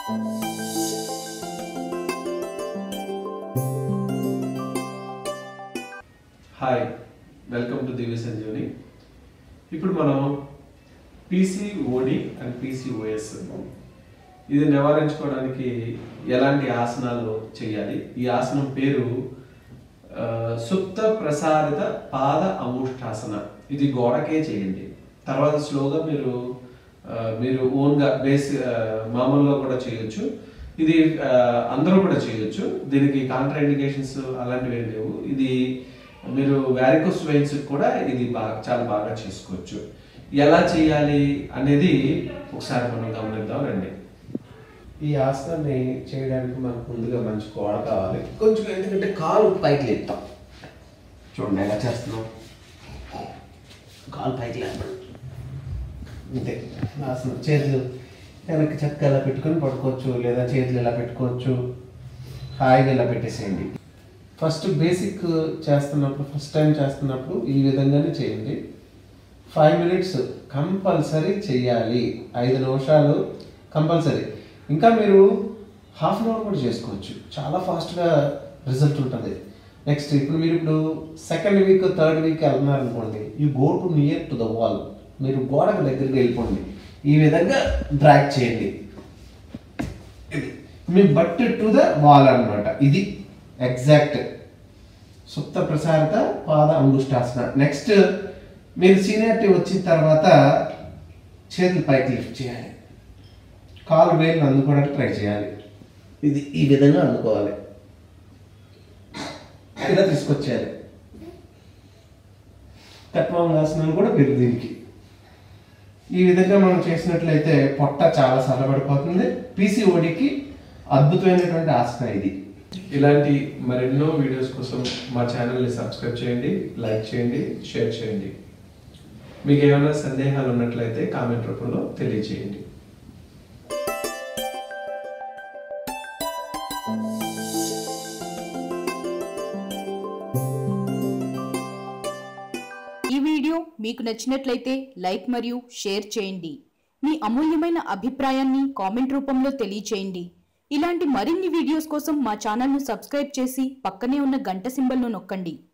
hi welcome to Divya Sanjeevani ఇప్పుడు మనం PCOD and PCOS ఇది నివారించుకోవడానికి ఎలాంటి ఆసనాలు చేయాలి ఈ ఆసనం పేరు ఆ, సుప్త ప్రసారిత పాద అంగుష్టాసన ఇది గోడకే చేయండి తర్వాత స్లోగా మీరు ఆ, మీరు ఓన్గా బేస్ ఆ, మామూలుగా కూడా చేయొచ్చు ఇది ఆ, అందరూ కూడా చేయొచ్చు దీనికి కాంట్రా ఇండికేషన్స్ అలాంటివి ఏం లేవు ఇది మీరు వ్యారికోస్ వెయిన్స్ కూడా ఇది బాగా చాలా బాగా చేసుకోవచ్చు ఎలా చేయాలి అనేది ఒకసారి మనం గమనిద్దాం రండి ఈ ఆసనాన్ని చేయడానికి మనకు ముందుగా మంచి గోడ కావాలి కొంచెం ఎందుకంటే కాలు పైకి లేపుతాం చూడండి ఎలా చేస్తున్నాం కాలు పైకి లేపడం అంతే ఆసనం చేతులు వెనక్కి చక్కగా ఇలా పెట్టుకొని పడుకోవచ్చు లేదా చేతులు ఇలా పెట్టుకోవచ్చు హాయిగా ఇలా పెట్టేసేయండి ఫస్ట్ బేసిక్ చేస్తున్నప్పుడు ఫస్ట్ టైం చేస్తున్నప్పుడు ఈ విధంగానే చేయండి ఫైవ్ మినిట్స్ కంపల్సరీ చేయాలి ఐదు నిమిషాలు కంపల్సరీ ఇంకా మీరు హాఫ్ అన్ అవర్ కూడా చేసుకోవచ్చు చాలా ఫాస్ట్గా రిజల్ట్ ఉంటుంది నెక్స్ట్ ఇప్పుడు మీరు ఇప్పుడు సెకండ్ వీక్ థర్డ్ వీక్ వెళ్తున్నారు అనుకోండి you go to near to the wall మీరు గోడకు దగ్గరికి వెళ్ళిపోండి ఈ విధంగా డ్రాగ్ చేయండి ఇది మీ బట్ టు ద వాల్ అన్నమాట ఇది ఎగ్జాక్ట్ సుప్త ప్రసారిత పాద అంగుష్టాసన నెక్స్ట్ మీరు సీనియారిటీ వచ్చిన తర్వాత చేతులు పైకి లిఫ్ట్ చేయాలి కాలు వేలు అందుకోవడానికి ట్రై చేయాలి ఇది ఈ విధంగా అందుకోవాలి ఇలా తీసుకొచ్చేయాలి తత్వాంగాసనం కూడా మీరు దీనికి ఈ విధంగా మనం చేసినట్లయితే పొట్ట చాలా సన్నబడిపోతుంది పీసీఓడికి అద్భుతమైనటువంటి ఆసన ఇది ఇలాంటి మరెన్నో వీడియోస్ కోసం మా ఛానల్ని సబ్స్క్రైబ్ చేయండి లైక్ చేయండి షేర్ చేయండి మీకు ఏమైనా సందేహాలు ఉన్నట్లయితే కామెంట్ రూపంలో తెలియజేయండి ఈ వీడియో మీకు నచ్చినట్లయితే లైక్ మరియు షేర్ చేయండి మీ అమూల్యమైన అభిప్రాయాన్ని కామెంట్ రూపంలో తెలియచేయండి ఇలాంటి మరిన్ని వీడియోస్ కోసం మా ఛానల్ను సబ్స్క్రైబ్ చేసి పక్కనే ఉన్న గంట సింబల్ను నొక్కండి